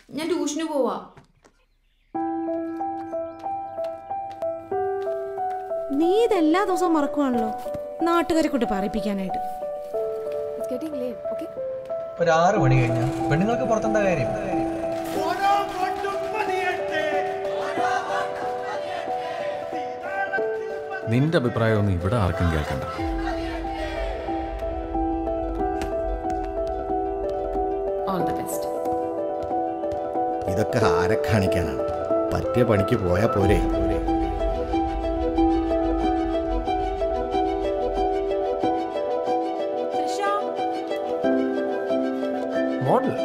ഞാൻ ട്യൂഷന് പോവാ നീ ഇതെല്ലാ ദിവസവും മറക്കുവാണല്ലോ നാട്ടുകാരെ കൊണ്ട് പറയിപ്പിക്കാനായിട്ട് ഒരു ആറ് മണി കഴിഞ്ഞ പെണ്ണുങ്ങൾക്ക് പുറത്തെന്താ കാര്യം നിന്റെ അഭിപ്രായമൊന്നും ഇവിടെ ആർക്കും കേൾക്കണ്ട ഓൾ ദ ബെസ്റ്റ് ഇതൊക്കെ ആരെ കാണിക്കാനാണ് പറ്റിയ പണിക്ക് പോയാ പോരെ മോഡൽ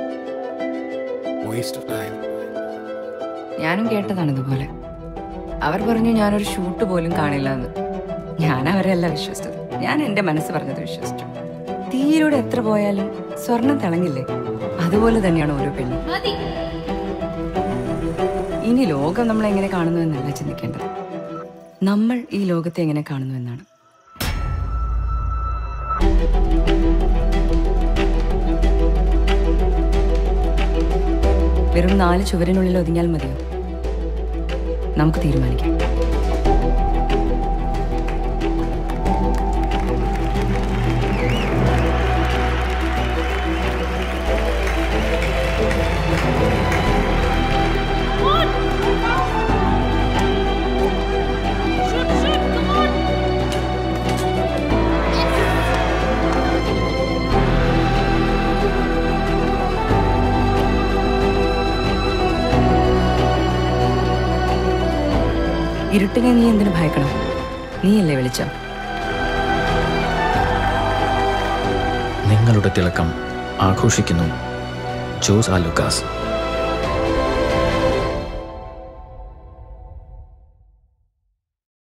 ഞാനും കേട്ടതാണ് ഇതുപോലെ അവർ പറഞ്ഞു ഞാനൊരു ഷൂട്ട് പോലും കാണില്ല എന്ന് ഞാൻ അവരെയല്ല വിശ്വസിച്ചത് ഞാൻ എന്റെ മനസ്സ് പറഞ്ഞത് വിശ്വസിച്ചു തീയിലൂടെ എത്ര പോയാലും സ്വർണം തിളങ്ങില്ലേ അതുപോലെ തന്നെയാണ് ഓരോ പെണ്ണും ഇനി ലോകം നമ്മൾ എങ്ങനെ കാണുന്നു എന്നല്ല ചിന്തിക്കേണ്ടത് നമ്മൾ ഈ ലോകത്തെ എങ്ങനെ കാണുന്നു എന്നാണ് വെറും നാല് ചുവരിനുള്ളിൽ ഒതുങ്ങിയാൽ മതിയോ നമുക്ക് തീരുമാനിക്കാം ഇരുട്ടിനെ നീ എന്തിനു ഭയക്കണം നീയല്ലേ വിളിച്ചോ നിങ്ങളുടെ തിളക്കം ആഘോഷിക്കുന്നു ജോസ് ആലുക്കാസ്